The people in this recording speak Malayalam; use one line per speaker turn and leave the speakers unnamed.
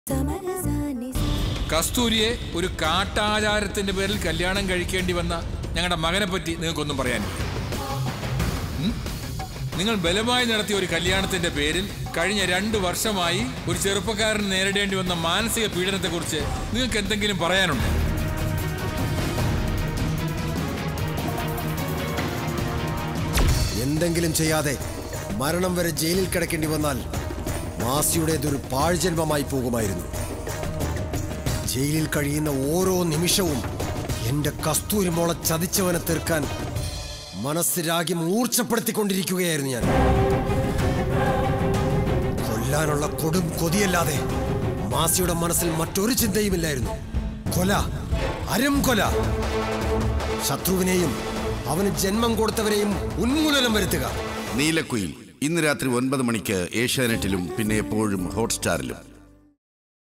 കസ്തൂരിയെ ഒരു കാട്ടാചാരത്തിന്റെ പേരിൽ കല്യാണം കഴിക്കേണ്ടി വന്ന ഞങ്ങളുടെ മകനെ പറ്റി നിങ്ങൾക്കൊന്നും പറയാനില്ല ഉം? നിങ്ങൾ ബലമായി നടത്തിയ ഒരു കല്യാണത്തിന്റെ പേരിൽ കഴിഞ്ഞ രണ്ട് വർഷമായി ഒരു ചെറുപ്പക്കാരന് നേരിടേണ്ടി വന്ന മാനസിക പീഡനത്തെക്കുറിച്ച് നിങ്ങൾക്ക് എന്തെങ്കിലും പറയാനുണ്ടോ
എന്തെങ്കിലും ചെയ്യാതെ മരണം വരെ ജയിലിൽ കിടക്കേണ്ടി വന്നാൽ മാസിയുടേതൊരു പാഴ്ജന്മമായി പോകുമായിരുന്നു ജയിലിൽ കഴിയുന്ന ഓരോ നിമിഷവും എന്റെ കസ്തൂരി മോളെ ചതിച്ചവനെ തീർക്കാൻ മനസ്സിലാകി മൂർച്ചപ്പെടുത്തിക്കൊണ്ടിരിക്കുകയായിരുന്നു ഞാൻ കൊല്ലാനുള്ള കൊടും കൊതിയല്ലാതെ മാസിയുടെ മനസ്സിൽ മറ്റൊരു ചിന്തയുമില്ലായിരുന്നു കൊല അരം കൊല ശത്രുവിനെയും അവന് ജന്മം കൊടുത്തവരെയും ഉന്മൂലനം വരുത്തുക
നീലക്കുയിൽ ഇന്ന് രാത്രി ഒൻപത് മണിക്ക് ഏഷ്യാനെറ്റിലും പിന്നെ എപ്പോഴും ഹോട്ട്സ്റ്റാറിലും